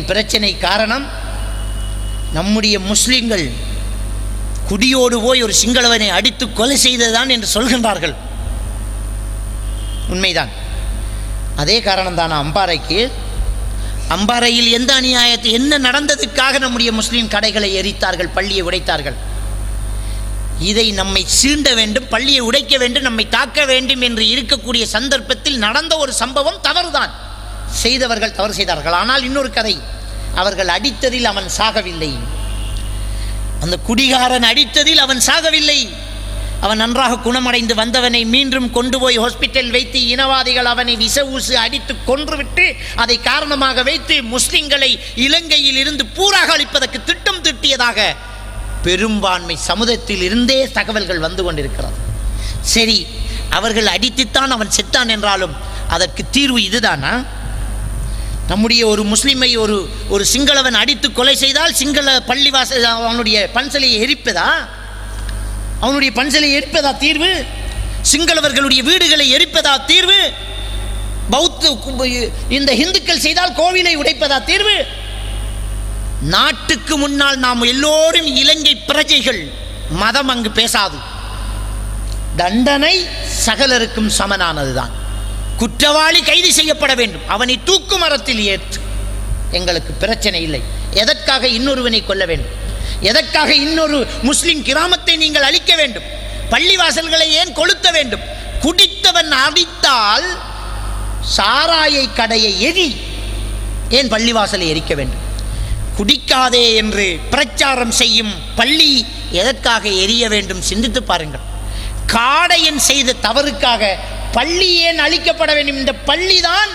இலங்கையின் பிரச்சனை காரணம் நம்முடைய முஸ்லிம்கள் குடியோடு போய் ஒரு சிங்களவனை அடித்து கொலை செய்ததுதான் என்று சொல்கின்றார்கள் உண்மைதான் அதே காரணம்தான் அம்பாறைக்கு அம்பாறையில் எந்த அநியாயத்தை என்ன நடந்ததுக்காக நம்முடைய முஸ்லிம் கடைகளை எரித்தார்கள் பள்ளியை உடைத்தார்கள் இதை நம்மை சீண்ட வேண்டும் பள்ளியை உடைக்க வேண்டும் நம்மை தாக்க வேண்டும் என்று இருக்கக்கூடிய சந்தர்ப்பத்தில் நடந்த ஒரு சம்பவம் தவறுதான் செய்தவர்கள் தவறு செய்தார்கள் ஆனால் இன்னொரு கதை அவர்கள் அடித்ததில் அவன் சாகவில்லை அந்த குடிகாரன் அடித்ததில் அவன் சாகவில்லை அவன் நன்றாக குணமடைந்து வந்தவனை மீண்டும் கொண்டு போய் ஹாஸ்பிட்டல் வைத்து இனவாதிகள் அவனை விச ஊசு அடித்து கொன்றுவிட்டு அதை காரணமாக வைத்து முஸ்லிம்களை இலங்கையில் இருந்து பூராக அழிப்பதற்கு திட்டம் திட்டியதாக பெரும்பான்மை சமுதாயத்தில் இருந்தே தகவல்கள் வந்து கொண்டிருக்கிறது சரி அவர்கள் அடித்துத்தான் அவன் செத்தான் என்றாலும் அதற்கு தீர்வு இதுதானா நம்முடைய ஒரு முஸ்லிமை ஒரு ஒரு சிங்களவன் அடித்து கொலை செய்தால் சிங்கள பள்ளிவாசல் அவனுடைய பன்சலையை எரிப்பதா அவனுடைய பன்சலை எரிப்பதா தீர்வு சிங்களவர்களுடைய வீடுகளை எரிப்பதா தீர்வு பௌத்த இந்த இந்துக்கள் செய்தால் கோவிலை உடைப்பதா தீர்வு நாட்டுக்கு முன்னால் நாம் எல்லோரும் இலங்கை பிரஜைகள் மதம் அங்கு பேசாது தண்டனை சகலருக்கும் சமனானதுதான் குற்றவாளி கைது செய்யப்பட வேண்டும் அவனை தூக்கு மரத்தில் ஏற்று எங்களுக்கு பிரச்சனை இல்லை எதற்காக இன்னொருவனை கொல்ல வேண்டும் எதற்காக இன்னொரு முஸ்லிம் கிராமத்தை நீங்கள் அழிக்க வேண்டும் பள்ளிவாசல்களை ஏன் கொளுத்த வேண்டும் குடித்தவன் அடித்தால் சாராயை கடையை எரி ஏன் பள்ளிவாசலை எரிக்க வேண்டும் குடிக்காதே என்று பிரச்சாரம் செய்யும் பள்ளி எதற்காக எரிய வேண்டும் சிந்தித்து பாருங்கள் காடையன் செய்த தவறுக்காக பள்ளி ஏன் அழிக்கப்பட வேண்டும் இந்த பள்ளிதான்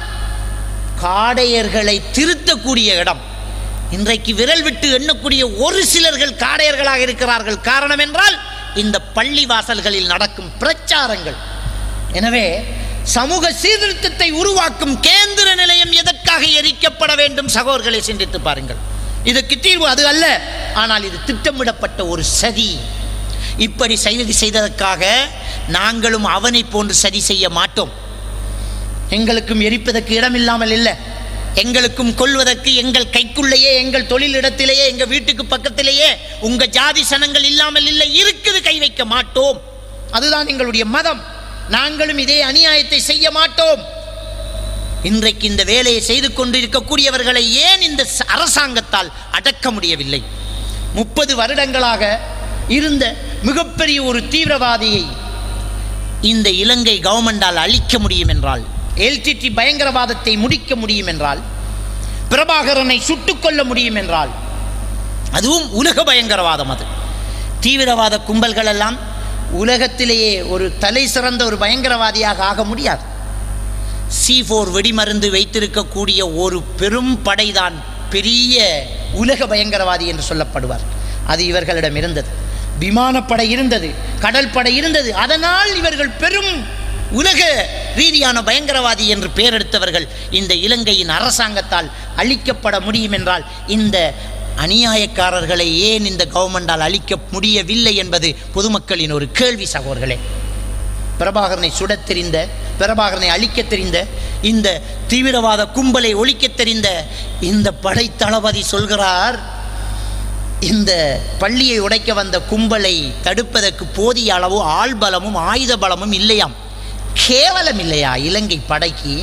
காடையர்களை திருத்தக்கூடிய இடம் இன்றைக்கு விரல் விட்டு எண்ணக்கூடிய ஒரு சிலர்கள் காடையர்களாக இருக்கிறார்கள் காரணம் என்றால் இந்த பள்ளி வாசல்களில் நடக்கும் பிரச்சாரங்கள் எனவே சமூக சீர்திருத்தத்தை உருவாக்கும் கேந்திர நிலையம் எதற்காக எரிக்கப்பட வேண்டும் சகோதரர்களை சிந்தித்து பாருங்கள் இதுக்கு தீர்வு அது அல்ல ஆனால் இது திட்டமிடப்பட்ட ஒரு சதி இப்படி செய்து செய்ததற்காக நாங்களும் அவனை போன்று சதி செய்ய மாட்டோம் எங்களுக்கும் எரிப்பதற்கு இடமில்லாமல் இல்லை எங்களுக்கும் கொள்வதற்கு எங்கள் கைக்குள்ளேயே எங்கள் தொழிலிடத்திலேயே எங்கள் வீட்டுக்கு பக்கத்திலேயே உங்க ஜாதி சனங்கள் இல்லாமல் இல்லை இருக்குது கை வைக்க மாட்டோம் அதுதான் எங்களுடைய மதம் நாங்களும் இதே அநியாயத்தை செய்ய மாட்டோம் இன்றைக்கு இந்த வேலையை செய்து கொண்டிருக்கக்கூடியவர்களை ஏன் இந்த ச- அரசாங்கத்தால் அடக்க முடியவில்லை முப்பது வருடங்களாக இருந்த மிகப்பெரிய ஒரு தீவிரவாதியை இந்த இலங்கை கவர்மெண்டால் அழிக்க முடியும் என்றால் எல்டிடி பயங்கரவாதத்தை முடிக்க முடியும் என்றால் பிரபாகரனை சுட்டுக் கொள்ள முடியும் என்றால் அதுவும் உலக பயங்கரவாதம் அது தீவிரவாத கும்பல்கள் எல்லாம் உலகத்திலேயே ஒரு தலை சிறந்த ஒரு பயங்கரவாதியாக ஆக முடியாது சி ஃபோர் வெடிமருந்து வைத்திருக்கக்கூடிய ஒரு பெரும் படைதான் பெரிய உலக பயங்கரவாதி என்று சொல்லப்படுவார் அது இவர்களிடம் இருந்தது விமானப்படை இருந்தது கடல் படை இருந்தது அதனால் இவர்கள் பெரும் உலக ரீதியான பயங்கரவாதி என்று பெயரெடுத்தவர்கள் இந்த இலங்கையின் அரசாங்கத்தால் அழிக்கப்பட முடியும் என்றால் இந்த அநியாயக்காரர்களை ஏன் இந்த கவர்மெண்டால் அழிக்க முடியவில்லை என்பது பொதுமக்களின் ஒரு கேள்வி சகோதரர்களே பிரபாகரனை சுடத் தெரிந்த பிரபாகரனை அழிக்கத் தெரிந்த இந்த தீவிரவாத கும்பலை ஒழிக்கத் தெரிந்த இந்த படை தளபதி சொல்கிறார் இந்த பள்ளியை உடைக்க வந்த கும்பலை தடுப்பதற்கு போதிய அளவு ஆள் பலமும் ஆயுத பலமும் இல்லையாம் கேவலம் இல்லையா இலங்கை படைக்கு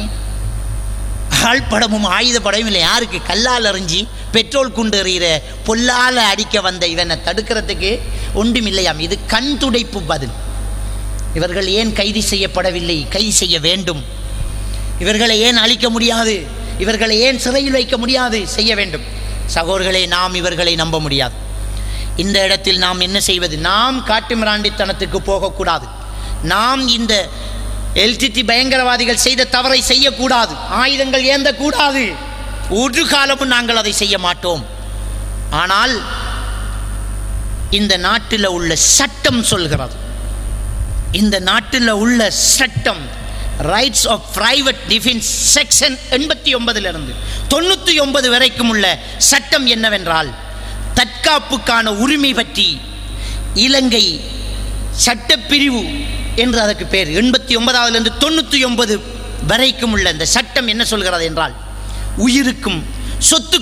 ஆள் படமும் ஆயுத படமும் இல்லை யாருக்கு கல்லால் எறிஞ்சி பெட்ரோல் குண்டு எறிகிற பொல்லால் அடிக்க வந்த இவனை தடுக்கிறதுக்கு ஒன்றும் இல்லையாம் இது கண் துடைப்பு பதில் இவர்கள் ஏன் கைது செய்யப்படவில்லை கைது செய்ய வேண்டும் இவர்களை ஏன் அழிக்க முடியாது இவர்களை ஏன் சிறையில் வைக்க முடியாது செய்ய வேண்டும் சகோதரர்களே நாம் இவர்களை நம்ப முடியாது இந்த இடத்தில் நாம் என்ன செய்வது நாம் காட்டு மிராண்டித்தனத்துக்கு போகக்கூடாது நாம் இந்த எல்டிடி பயங்கரவாதிகள் செய்த தவறை செய்யக்கூடாது ஆயுதங்கள் ஏந்தக்கூடாது ஒரு காலமும் நாங்கள் அதை செய்ய மாட்டோம் ஆனால் இந்த நாட்டில் உள்ள சட்டம் சொல்கிறது இந்த நாட்டில் உள்ள சட்டம் rights of private defence section எண்பத்தி ஒன்பதிலிருந்து தொண்ணூற்றி ஒன்பது வரைக்கும் உள்ள சட்டம் என்னவென்றால் தற்காப்புக்கான உரிமை பற்றி இலங்கை சட்டப்பிரிவு என்று அதற்கு பேர் எண்பத்தி ஒன்பதாவதுலேருந்து தொண்ணூற்றி ஒன்பது வரைக்கும் உள்ள இந்த சட்டம் என்ன சொல்கிறது என்றால் உயிருக்கும் சொத்து